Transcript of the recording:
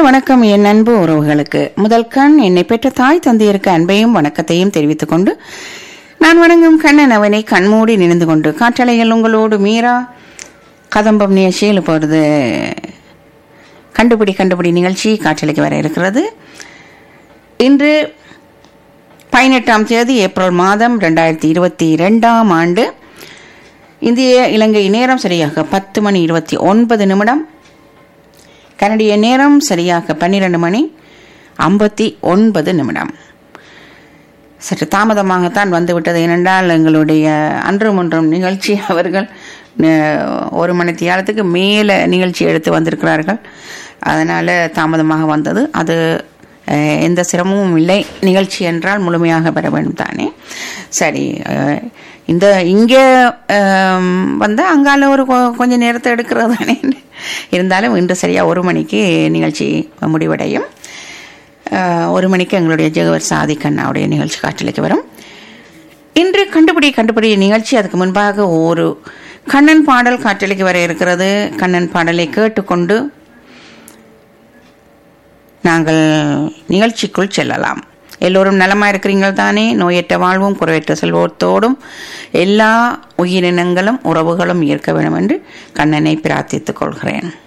வணக்கம் என் அன்பு உறவுகளுக்கு முதல் கண் என்னை பெற்ற தாய் தந்தையருக்கு அன்பையும் வணக்கத்தையும் தெரிவித்துக் கொண்டு நான் வணங்கும் கண்ணன் அவனை கண்மூடி நினைந்து கொண்டு காற்றலையில் உங்களோடு மீரா கதம்பம் நிகழ்ச்சியில் இப்பொழுது கண்டுபிடி கண்டுபிடி நிகழ்ச்சி காற்றலைக்கு வர இருக்கிறது இன்று பதினெட்டாம் தேதி ஏப்ரல் மாதம் ரெண்டாயிரத்தி இருபத்தி ரெண்டாம் ஆண்டு இந்திய இலங்கை நேரம் சரியாக பத்து மணி இருபத்தி ஒன்பது நிமிடம் கனடிய நேரம் சரியாக பன்னிரண்டு மணி ஐம்பத்தி ஒன்பது நிமிடம் சற்று தாமதமாகத்தான் வந்துவிட்டது ஏனென்றால் எங்களுடைய அன்றும் ஒன்றும் நிகழ்ச்சி அவர்கள் அஹ், ஒரு மணி தியாலத்துக்கு மேலே நிகழ்ச்சி எடுத்து வந்திருக்கிறார்கள் அதனால் தாமதமாக வந்தது அது அஹ், எந்த சிரமமும் இல்லை நிகழ்ச்சி என்றால் முழுமையாக பெற வேண்டும் தானே சரி அஹ், இந்த இங்கே வந்தால் அங்கால ஒரு கொ- கொஞ்ச நேரத்தை எடுக்கிறது தானே இருந்தாலும் இன்று சரியாக ஒரு மணிக்கு நிகழ்ச்சி முடிவடையும் அஹ், ஒரு மணிக்கு எங்களுடைய ஜெகவர் சாதி கண்ணாவுடைய நிகழ்ச்சி காற்றலைக்கு வரும் இன்று கண்டுபிடி கண்டுபிடி நிகழ்ச்சி அதுக்கு முன்பாக ஒரு கண்ணன் பாடல் காற்றலைக்கு வர இருக்கிறது கண்ணன் பாடலை கேட்டுக்கொண்டு நாங்கள் நிகழ்ச்சிக்குள் செல்லலாம் எல்லோரும் நலமா இருக்கிறீங்கள் தானே நோயற்ற வாழ்வும் குறைவற்ற செல்வத்தோடும் எல்லா உயிரினங்களும் உறவுகளும் இருக்க வேண்டும் என்று கண்ணனை பிரார்த்தித்துக் கொள்கிறேன்